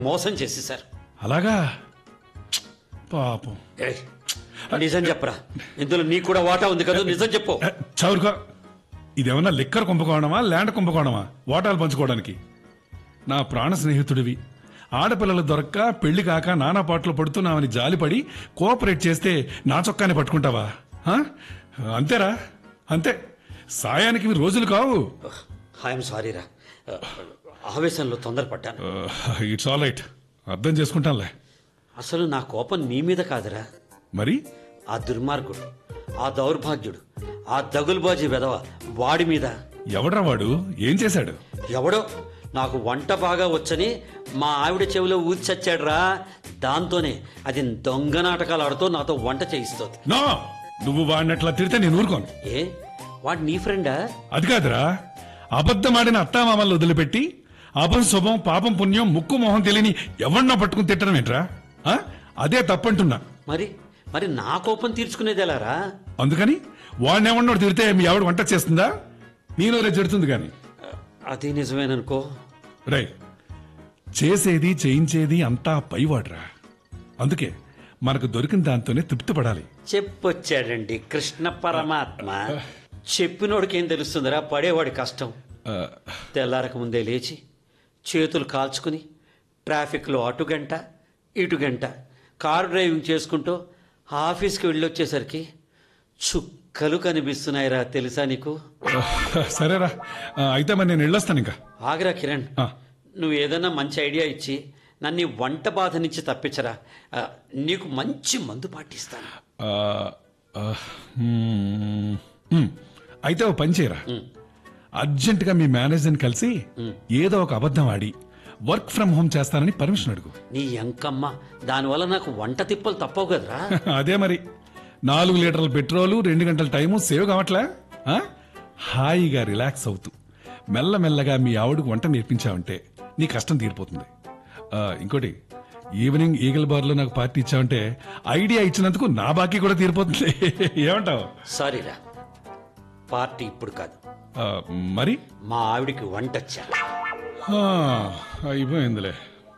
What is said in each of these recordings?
మోసం చేసేశారు అలాగా పాపం ఏయ్, నిజం చెప్పరా ఇందులో నీకు కూడా వాటా ఉంది కదా నిజం చెప్పు ఏ, చౌరుగా ఇదేమన్నా లిక్కర్ కుంభకోణమా ల్యాండ్ కుంభకోణమా వాటాలు పంచుకోవడానికి నా ప్రాణ స్నేహితుడివి ఆడపిల్లలు దొరక్క పెళ్లి కాక నానా పాటలు పడుతున్నామని జాలిపడి కోఆపరేట్ చేస్తే నా చొక్కాని పట్టుకుంటావా ఆ? అంతేరా అంతే సాయానికి ఇవి రోజులు కావు ఐఎమ్ సారీరా ఆవేశంలో తొందరపడ్డాను ఇట్స్ ఆల్ రైట్ అర్థం చేసుకుంటానులే అసలు నా కోపం నీ మీద కాదురా మరి ఆ దుర్మార్గుడు ఆ దౌర్భాగ్యుడు ఆ దగులుబాజీ వెధవ వాడి మీద ఎవడ్రా వాడు ఏం చేశాడు ఎవడో నాకు వంట బాగా వచ్చని మా ఆవిడ చెవిలో ఊది చచ్చాడురా దాంతోనే అది దొంగ నాటకాలు ఆడుతూ నాతో వంట చేయిస్తుంది నో నువ్వు వాడినట్లా తిడితే నేను ఊరుకోను ఏ వాడు నీ ఫ్రెండా అది కాదురా అబద్ధమాడిన అత్తామామల్ని వదిలిపెట్టి అపం శుభం పాపం పుణ్యం ముక్కు మొహం తెలియని ఎవరినో పట్టుకుని తిట్టడం ఏంట్రా ఆ? అదే తప్పంటున్నా మరి మరి నా కోపం తీర్చుకునేది ఎలారా అందుకని వాడినేమన్నాడు తిడితే మీ ఆవిడ వంట చేస్తుందా నేను రే చెడుతుంది కానీ అది నిజమేననుకో రై చేసేది చేయించేది అంతా పైవాడ్రా అందుకే మనకు దొరికిన దాంతోనే తృప్తి పడాలి చెప్పొచ్చాడండి కృష్ణ పరమాత్మ చెప్పినోడికి ఏం తెలుస్తుందిరా పడేవాడి కష్టం ఆ, తెల్లారక ముందే లేచి చేతులు కాల్చుకుని ట్రాఫిక్లో అటు గంట ఇటు గంట కారు డ్రైవింగ్ చేసుకుంటూ ఆఫీస్కి వెళ్ళొచ్చేసరికి చుక్కలు కనిపిస్తున్నాయిరా తెలుసా నీకు సరేరా ఆ, అయితే మరి నేను వెళ్ళొస్తాను ఇంకా ఆగరా కిరణ్ ఆ. నువ్వు ఏదైనా మంచి ఐడియా ఇచ్చి నన్ను ఈ వంట బాధ నుంచి తప్పించరా ఆ, నీకు మంచి మందు పాటిస్తాను ఆ, ఆ, మ్మ్, మ్మ్. అయితే ఓ పని చేయరా అర్జెంటుగా మీ మేనేజర్ని కలిసి ఏదో ఒక అబద్ధం ఆడి వర్క్ ఫ్రమ్ హోమ్ చేస్తానని పర్మిషన్ అడుగు నీ ఎంకమ్మ దానివల్ల నాకు వంట తిప్పలు తప్పవు కదరా అదే మరి నాలుగు లీటర్ల పెట్రోలు రెండు గంటల టైము సేవ్ కావట్లే ఆ? హాయిగా రిలాక్స్ అవుతూ మెల్లమెల్లగా మీ ఆవిడకు వంట నేర్పించావంటే నీ కష్టం తీరిపోతుంది ఆ, ఇంకోటి ఈవినింగ్ ఈగల్ బార్లో నాకు పార్టీ ఇచ్చావంటే ఐడియా ఇచ్చినందుకు నా బాకీ కూడా తీరిపోతుంది ఏమంటావు సారీరా పార్టీ ఇప్పుడు కాదు ఆ, మరి మా ఆవిడికి వంట వచ్చా ఆ, అయిపోయిందిలే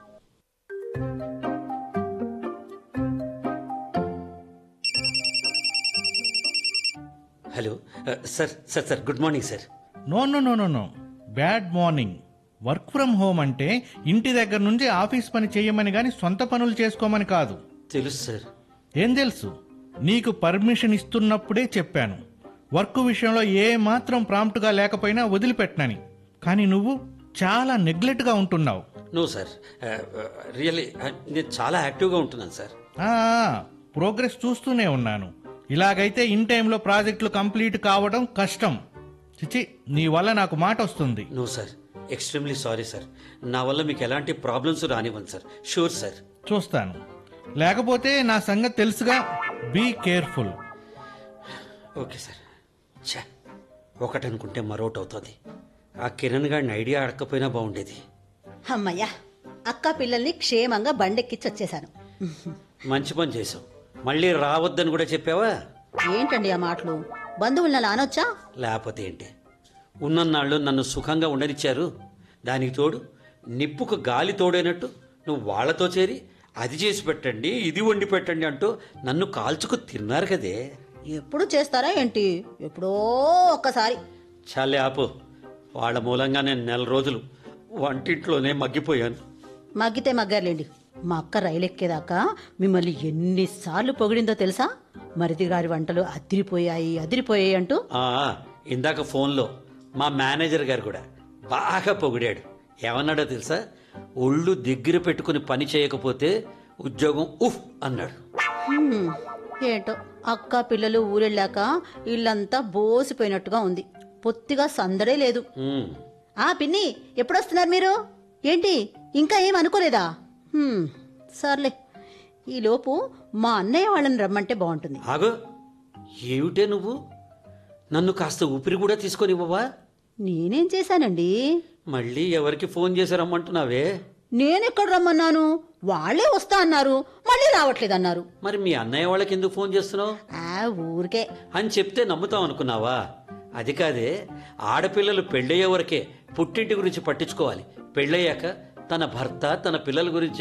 హలో ఆ, sir sir sir good morning sir no no no no no bad morning work from home అంటే ఇంటి దగ్గర నుంచి ఆఫీస్ పని చేయమని గాని సొంత పనులు చేసుకోమని కాదు తెలుసు సార్ ఏం తెలుసు నీకు పర్మిషన్ ఇస్తున్నప్పుడే చెప్పాను వర్క్ విషయంలో ఏ మాత్రం ప్రాంప్ట్గా లేకపోయినా వదిలిపెట్టనని కానీ నువ్వు చాలా నెగ్లెక్ట్గా ఉంటున్నావు నో సార్ రియల్లీ నేను చాలా యాక్టివ్గా ఉంటున్నాను సార్ ఆ, ప్రోగ్రెస్ చూస్తూనే ఉన్నాను ఇలాగైతే ఇన్ టైంలో ప్రాజెక్టులు కంప్లీట్ కావడం కష్టం చిచి నీ వల్ల నాకు మాట వస్తుంది no sir extremely sorry sir నా వల్ల మీకు ఎలాంటి ప్రాబ్లమ్స్ రానివ్వను సార్ షూర్ సార్ చూస్తాను లేకపోతే నా సంగతి తెలుసుగా బీ కేర్ఫుల్ ఓకే సార్ ఛా ఒకటి అనుకుంటే మరొకటి అవుతుంది ఆ కిరణ్ గారిని ఐడియా అడగకపోయినా బాగుండేది అమ్మయ్యా అక్క పిల్లల్ని క్షేమంగా బండెక్కిచ్చి వచ్చేసాను మంచి పని చేసావు మళ్ళీ రావద్దని కూడా చెప్పావా ఏంటండి ఆ మాటలు బంధువులను అలా అనొచ్చా లేకపోతే ఏంటి ఉన్నన్నాళ్ళు నన్ను సుఖంగా ఉండనిచ్చారు దానికి తోడు నిప్పుకు గాలి తోడైనట్టు నువ్వు వాళ్ళతో చేరి అది చేసి పెట్టండి ఇది వండి పెట్టండి అంటూ నన్ను కాల్చుకు తిన్నారు కదే ఎప్పుడు చేస్తారా ఏంటి ఎప్పుడో ఒక్కసారి చాలే ఆపు వాళ్ళ మూలంగా నేను నెల రోజులు వంటింట్లోనే మగ్గిపోయాను మగ్గితే మగ్గారులేండి మా అక్క రైలు ఎక్కేదాకా మిమ్మల్ని ఎన్నిసార్లు పొగిడిందో తెలుసా మరిది గారి వంటలు అదిరిపోయాయి అదిరిపోయాయి అంటూ ఆ, ఇందాక ఫోన్లో మా మేనేజర్ గారు కూడా బాగా పొగిడాడు ఏమన్నాడో తెలుసా ఒళ్ళు దగ్గర పెట్టుకుని పని చేయకపోతే ఉద్యోగం ఉఫ్ అన్నాడు హ్మ్, ఏంటో అక్క పిల్లలు ఊరెళ్ళాక ఇల్లంతా బోసిపోయినట్టుగా ఉంది పొత్తిగా సందడే లేదు ఉమ్, ఆ పిన్ని ఎప్పుడొస్తున్నారు మీరు ఏంటి ఇంకా ఏం అనుకోలేదా హ్మ్, సర్లే ఈలోపు మా అన్నయ్య వాళ్ళని రమ్మంటే బాగుంటుంది ఆగో ఏమిటే నువ్వు నన్ను కాస్త ఊపిరి కూడా తీసుకొని ఇవ్వవా నేనేం చేశానండి మళ్ళీ ఎవరికి ఫోన్ చేసి రమ్మంటున్నావే నేనెక్కడ రమ్మన్నాను వాళ్ళే వస్తా అన్నారు మళ్ళీ రావట్లేదు అన్నారు మరి మీ అన్నయ్య వాళ్ళకి ఎందుకు ఫోన్ చేస్తున్నావు ఆ ఊరికే అని చెప్తే నమ్ముతాం అనుకున్నావా అది కాదే ఆడపిల్లలు పెళ్ళయ్యే వరకే పుట్టింటి గురించి పట్టించుకోవాలి పెళ్ళయ్యాక తన భర్త తన పిల్లల గురించి